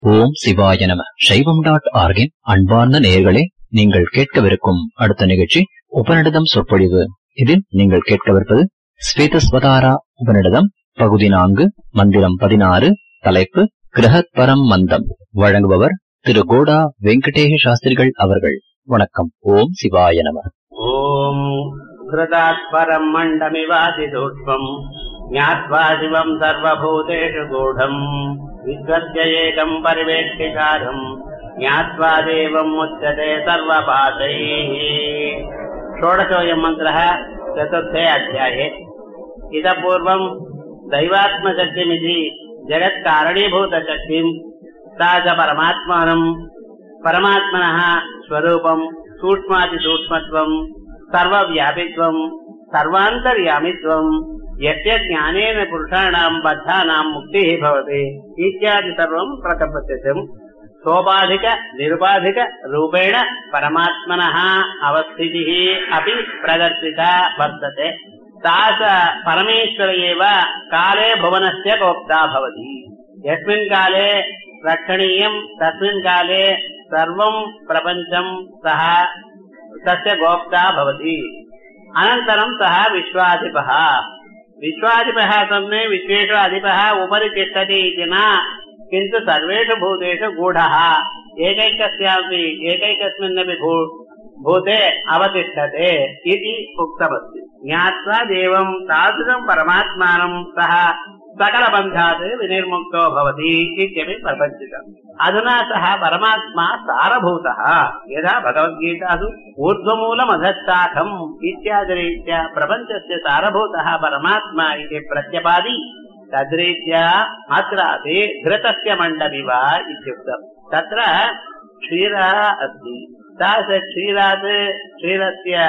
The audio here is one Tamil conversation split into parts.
ஓம் சிவாய நம சைவம் டாட் ஆர்கின் அன்பார்ந்த நேயர்களே நீங்கள் கேட்கவிருக்கும் அடுத்த நிகழ்ச்சி உபநிடதம் சொற்பொழிவு இதில் நீங்கள் கேட்கவிருப்பது ஸ்வேதஸ்வதாரா உபநிடதம் பகுதி நான்கு மந்திரம் பதினாறு தலைப்பு கிரகத் பரம் மந்தம் வழங்குபவர் திரு கோடா வெங்கடேஷ சாஸ்திரிகள் அவர்கள் வணக்கம் ஓம் சிவாய நம ॐ घृतात् परम् मण्डमिवातिसूक्ष्मम् ज्ञात्वा शिवम् सर्वभूतेषु गूढम् विश्वस्य एकम् परिवेष्टिकारम् ज्ञात्वा देवम् मुच्यते सर्वपाशैः षोडशोऽयम् मन्त्रः चतुर्थे अध्याये इतः पूर्वम् दैवात्मशक्तिमिति जगत्कारणीभूतशक्तिम् सा च परमात्मानम् परमात्मनः स्वरूपम् सूक्ष्मातिसूक्ष्मत्वम् सर्वव्यापित्वम् सर्वान्तर्यामित्वम् यस्य ज्ञानेन पुरुषाणाम् बद्धानाम् मुक्तिः भवति इत्यादि सर्वम् प्रकल्पत्यम् सोपाधिक निरुपाधिक रूपेण परमात्मनः अवस्थितिः अपि प्रदर्शिता वर्तते सा स परमेश्वर एव काले भुवनस्य गोप्ता भवति यस्मिन् काले रक्षणीयम् तस्मिन् काले सर्वम् प्रपञ्चम् सः तस्य गोप्ता भवति अनन्तरम् सः विश्वाधिपः विश्वाधिपः सन्ने विश्वेषु अधिपः उपरि तिष्ठति इति न किन्तु सर्वेषु भूतेषु गूढः एकैकस्यापि एकैकस्मिन्नपि भू भूते अवतिष्ठते इति उक्तमस्ति ज्ञात्वा देवम् तादृशम् परमात्मानम् सः सकलबन्धात् विनिर्मुक्तो भवति इत्यपि प्रपञ्चितम् अधुना सः परमात्मा सारभूतः यदा भगवद्गीतासु ऊर्ध्वमूलमधस्ताखम् इत्यादिरीत्या प्रपञ्चस्य सारभूतः परमात्मा इति प्रत्यपादि तद्रीत्या अत्रापि घृतस्य मण्डमिव इत्युक्तम् तत्र क्षीरः अस्ति स क्षीरात् क्षीरस्य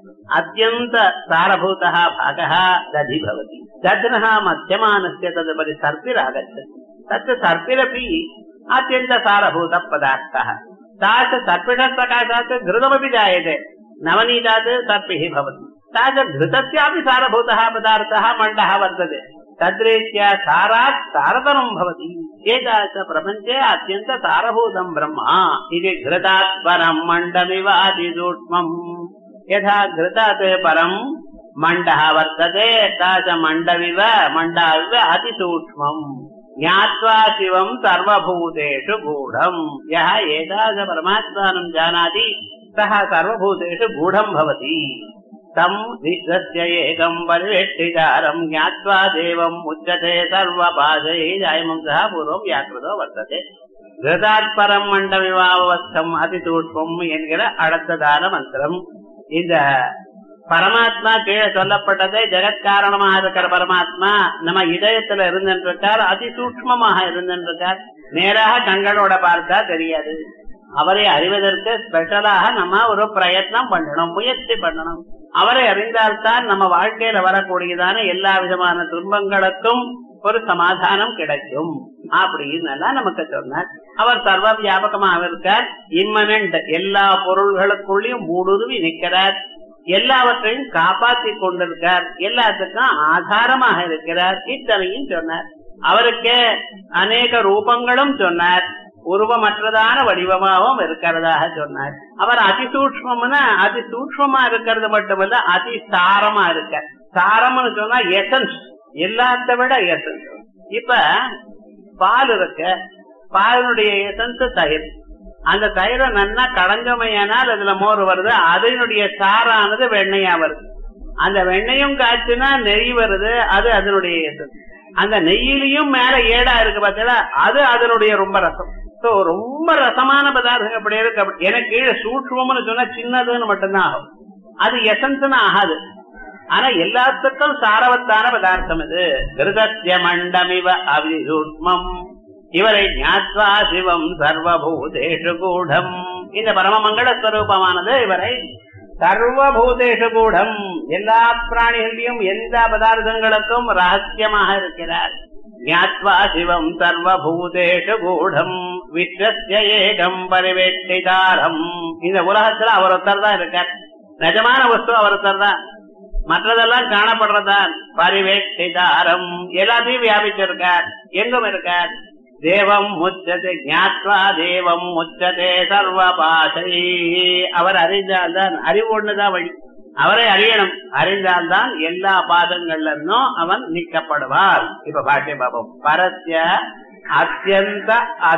अत्यन्त सारभूतः भागः दधि भवति दध्नः मध्यमानस्य तदुपरि सर्पिरागच्छति तत्र सर्पिरपि अत्यन्त सारभूतः पदार्थः तास सर्पिणसकाशात् घृतमपि जायते नवनीतात् सर्पिः भवति तास घृतस्यापि सारभूतः पदार्थः मण्डः वर्तते तद्रीत्या सारात् सारतरम् भवति एतादृश प्रपञ्चे अत्यन्त सारभूतम् ब्रह्म इति घृतात् परम् मण्डमिवातिसूक्ष्मम् यथा घृतात् परम् मण्डः वर्तते तादृश मण्डमिव मण्डाविव अतिसूक्ष्मम् ज्ञात्वा शिवम् सर्वभूतेषु गूढम् यः एतादृश परमात्मानम् जानाति सः सर्वभूतेषु गूढम् भवति तम् विश्वस्य एकम् परिवेष्टिकारम् ज्ञात्वा देवम् उच्यते सर्वपाशैः जायमम् सः पूर्वम् व्याकृतो वर्तते கிருதாத் பரம் மண்டமிவாவஸ்தம் அதிசூட்சம் என்கிற அடுத்ததான மந்திரம் இந்த பரமாத்மா கீழே சொல்லப்பட்டதை ஜெகத் காரணமாக இருக்கிற பரமாத்மா நம்ம இதயத்துல இருந்திருக்கார் அதிசூக்மமாக இருந்திருக்கார் நேராக கண்களோட பார்த்தா தெரியாது அவரை அறிவதற்கு ஸ்பெஷலாக நம்ம ஒரு பிரயத்னம் பண்ணணும் முயற்சி பண்ணணும் அவரை அறிந்தால்தான் நம்ம வாழ்க்கையில வரக்கூடியதான எல்லா விதமான துன்பங்களுக்கும் ஒரு சமாதானம் கிடைக்கும் அப்படின்னு நமக்கு சொன்னார் அவர் சர்வ வியாபகமாக இருக்கார் இம்மனண்ட் எல்லா பொருள்களுக்குள்ளயும் ஊடுருவி நிற்கிறார் எல்லாவற்றையும் காப்பாற்றி கொண்டிருக்கார் எல்லாத்துக்கும் ஆதாரமாக இருக்கிறார் இத்தனையும் சொன்னார் அவருக்கே அநேக ரூபங்களும் சொன்னார் உருவமற்றதான வடிவமாகவும் இருக்கிறதாக சொன்னார் அவர் அதிசூக்மம்னா அதிசூக்மமா இருக்கிறது மட்டுமல்ல அதி சாரமா இருக்க சாரம்னு சொன்னா எசன்ஸ் எல்லாத்த விட எசன்ஸ் இப்ப பால் இருக்க பாலினுடைய எசன்ஸ் தயிர் அந்த தயிரை நன்னா கடைஞ்சமையானால் அதுல மோர் வருது அதனுடைய சாரானது வெண்ணையா வருது அந்த வெண்ணையும் காய்ச்சுனா நெய் வருது அது அதனுடைய எசன்ஸ் அந்த நெய்யிலையும் மேல ஏடா இருக்கு பார்த்தீங்களா அது அதனுடைய ரொம்ப ரசம் சோ ரொம்ப ரசமான பதார்த்தம் எப்படி இருக்கு எனக்கு கீழே சூட்சம்னு சொன்னா சின்னதுன்னு மட்டும்தான் ஆகும் அது எசன்ஸ்னு ஆகாது ஆனா எல்லாத்துக்கும் சாரவத்தான பதார்த்தம் இது கிருதத்திய மண்டமிவ அவிசூட்மம் இவரை ஞாத்வா சிவம் சர்வபூதேஷு கூடம் இந்த பரம மங்கள ஸ்வரூபமானது இவரை சர்வபூதேஷு கூடம் எல்லா பிராணிகளையும் எல்லா பதார்த்தங்களுக்கும் ரகசியமாக இருக்கிறார் ஞாத்வா சிவம் சர்வபூதேஷு கூடம் விஸ்வசிய ஏகம் பரிவேட்டிதாரம் இந்த உலகத்துல அவர் ஒருத்தர் தான் இருக்கார் நிஜமான வஸ்து அவர் ஒருத்தர் தான் மற்றதெல்லாம் காணப்படுறதான் பரிவேட்டிதாரம் எல்லாத்தையும் வியாபிச்சிருக்கார் எங்கும் இருக்கார் தேவம் முச்சதே ஞாத்வா தேவம் முச்சதே சர்வ பாசை அவர் அறிந்தால்தான் அறிவு ஒண்ணுதான் வழி அவரை அறியணும் அறிந்தால்தான் எல்லா பாதங்கள்ல இருந்தும் அவன் நீக்கப்படுவார் இப்ப பாட்டிய பாபம் பரஸ்ய அத்தியந்த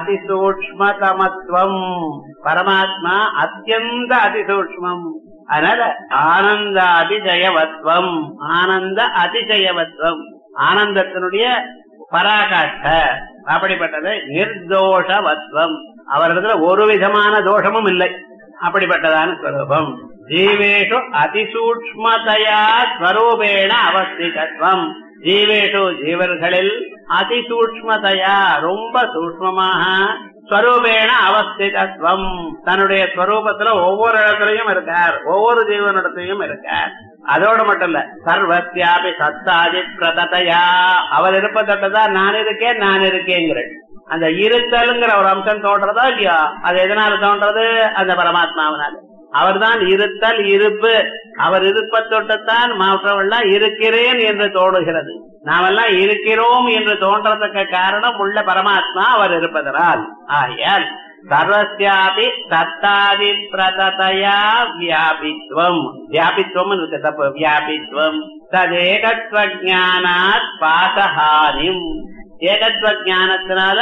அதிசூக்மதமத்துவம் பரமாத்மா அத்தியந்த அதிசூக்மம் அதனால ஆனந்த அதிஜயவத்வம் ஆனந்த அதிஜயவத்வம் ஆனந்தத்தினுடைய பராகாஷ்ட அப்படிப்பட்டது நிர்தோஷவத்வம் அவரிடத்துல ஒரு விதமான தோஷமும் இல்லை அப்படிப்பட்டதான ஸ்வரூபம் ஜீவேஷு அதிசூக்மதையா ஸ்வரூபேண அவஸ்திகத்வம் ஜீவேஷு ஜீவர்களில் அதிசூக்மதையா ரொம்ப சூக்மமாக ஸ்வரூபேண அவஸ்திகத்வம் தன்னுடைய ஸ்வரூபத்துல ஒவ்வொரு இடத்துலயும் இருக்கார் ஒவ்வொரு ஜீவனிடத்திலையும் இருக்கார் அதோட மட்டும் இல்ல சர்வத்தியாபி சத்தாதி பிரததையா அவர் இருப்பதட்டதான் நான் இருக்கேன் நான் இருக்கேங்கிற அந்த இருத்தலுங்கிற ஒரு அம்சம் தோன்றதா இல்லையா அது எதனால தோன்றது அந்த பரமாத்மாவினால அவர்தான் இருத்தல் இருப்பு அவர் இருப்ப தொட்டுத்தான் மற்றவெல்லாம் இருக்கிறேன் என்று தோணுகிறது நாமெல்லாம் இருக்கிறோம் என்று தோன்றதுக்கு காரணம் உள்ள பரமாத்மா அவர் இருப்பதனால் ஆகையால் சர்வசியாபி சத்தாதி பிரததையா வியாபித்வம் வியாபித்வம் இருக்கு தப்பு வியாபித்வம் ததேகத்வ ஜானாத் பாசஹானிம் ஏகத்வ ஜானத்தினால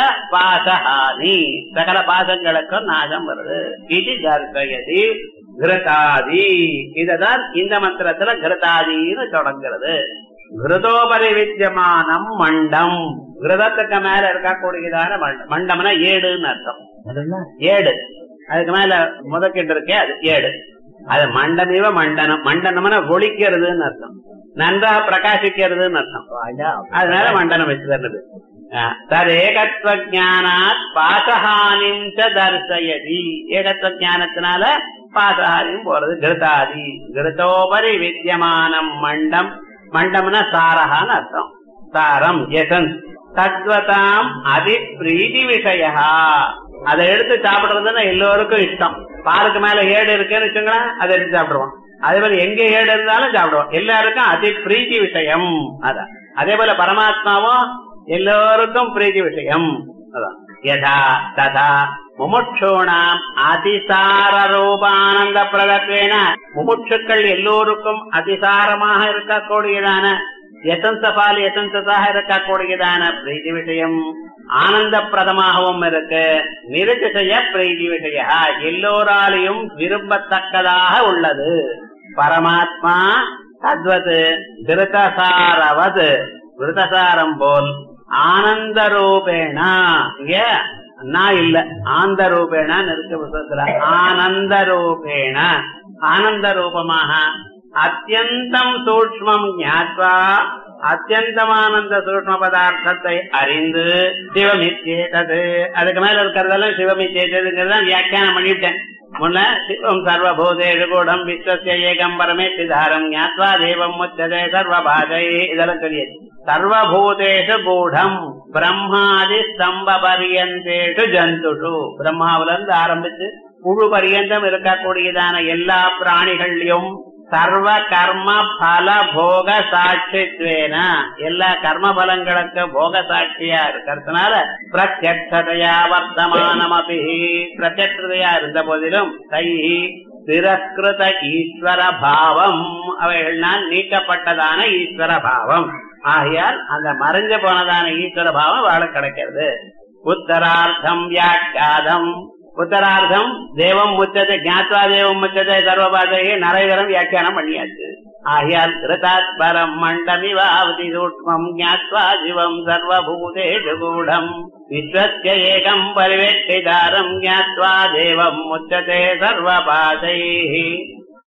பாசஹானி சகல பாசங்களுக்கும் நாசம் வருது இது தர்சயதி கிருதாதி இததான் இந்த மந்திரத்துல கிருதாதின்னு தொடங்குறது கிருதோபரி வித்தியமானம் மண்டம் கிருதத்துக்கு மேல இருக்கக்கூடியதான மண்டம் மண்டம்னா ஏடுன்னு அர்த்தம் ஏடு அதுக்கு மேல முதக்கிட்டு இருக்கே அது ஏடு அது மண்டமிவ மண்டனம் மண்டனம்னா ஒழிக்கிறதுன்னு அர்த்தம் நன்றாக பிரகாசிக்கிறதுன்னு அர்த்தம் அதனால மண்டனம் வச்சு தருது தது ஏகத்துவ ஜானாத் பாசஹானிம் ச தர்சயதி ஏகத்துவ ஜானத்தினால பாசஹானியும் போறது கிருதாதி கிருதோபரி வித்தியமானம் மண்டம் மண்டம்னா சாரஹான்னு அர்த்தம் சாரம் எசன்ஸ் தத்வதாம் அதி பிரீதி விஷயா அதை எடுத்து சாப்பிடுறதுன்னா எல்லோருக்கும் இஷ்டம் பாலுக்கு மேல ஏடு இருக்குன்னு வச்சுங்களேன் அதை எடுத்து சாப்பிடுவோம் அதே போல எங்க ஏடு இருந்தாலும் சாப்பிடுவோம் எல்லாருக்கும் அதி பிரீத்தி விஷயம் அதான் அதே போல பரமாத்மாவும் எல்லோருக்கும் பிரீத்தி விஷயம் அதான் யதா ததா முமுட்சூணாம் அதிசார ரூபானந்த பிரதத்வேன முமுட்சுக்கள் எல்லோருக்கும் அதிசாரமாக இருக்கக்கூடியதான எசன்சபால் எசன்சதாக இருக்கக்கூடியதான பிரீதி விஷயம் ஆனந்த பிரதமாகவும் இருக்கு நிருதிசய பிரீதி விஷய எல்லோராலையும் விரும்பத்தக்கதாக உள்ளது பரமாத்மா தத்வது திருதசாரவது விருதசாரம் போல் ஆனந்த ரூபேணா இங்க நான் இல்ல ஆந்த ரூபேணான்னு இருக்கு புத்தகத்துல ஆனந்த ரூபேண ஆனந்த ரூபமாக அத்தியந்தம் சூக்மம் ஞாத்வா அத்தியந்தமானந்த சூக்ம பதார்த்தத்தை அறிந்து சிவமிச்சேதது அதுக்கு மேல இருக்கிறதெல்லாம் சிவமிச்சேததுங்கிறத வியாக்கியானம் பண்ணிட்டேன் முன்ன சிவம் சர்வபூதேஷு கூடம் விஸ்வசிய ஏகம் பரமே சிதாரம் ஞாத்வா தேவம் முச்சதே சர்வபாதை இதெல்லாம் சொல்லியது சர்வபூதேஷு கூடம் பிரம்மாதி ஸ்தம்ப பரியந்தேஷு ஜந்துஷு பிரம்மாவில இருந்து ஆரம்பிச்சு முழு பரியந்தம் இருக்கக்கூடியதான எல்லா பிராணிகள்லயும் சர்வ கர்ம பல போக சாட்சித்வேன எல்லா கர்ம பலங்களுக்கு போக சாட்சியா இருக்கிறதுனால பிரத்யட்சதையா வர்த்தமானம் அபி பிரத்யட்சதையா இருந்த போதிலும் தை திரஸ்கிருத ஈஸ்வர பாவம் அவைகள்னால் நீக்கப்பட்டதான ஈஸ்வர பாவம் ஆகையால் அந்த மறைஞ்சு போனதான ஈஸ்வர பாவம் வாழ கிடைக்கிறது உத்தரார்த்தம் வியாக்கியாதம் உத்தரார்த்தம் தேவம் முச்சதை ஞாத்வா தேவம் முச்சதை சர்வபாதையை நரைதரம் வியாக்கியானம் பண்ணியாச்சு ஆகையால் கிருதாத் பரம் மண்டமிவாவதி சூக்மம் ஞாத்வா சிவம் சர்வபூதேஷு கூடம் விஸ்வஸ்ய ஏகம் பரிவேஷ்டிதாரம் ஞாத்வா தேவம் முச்சதே சர்வபாதைः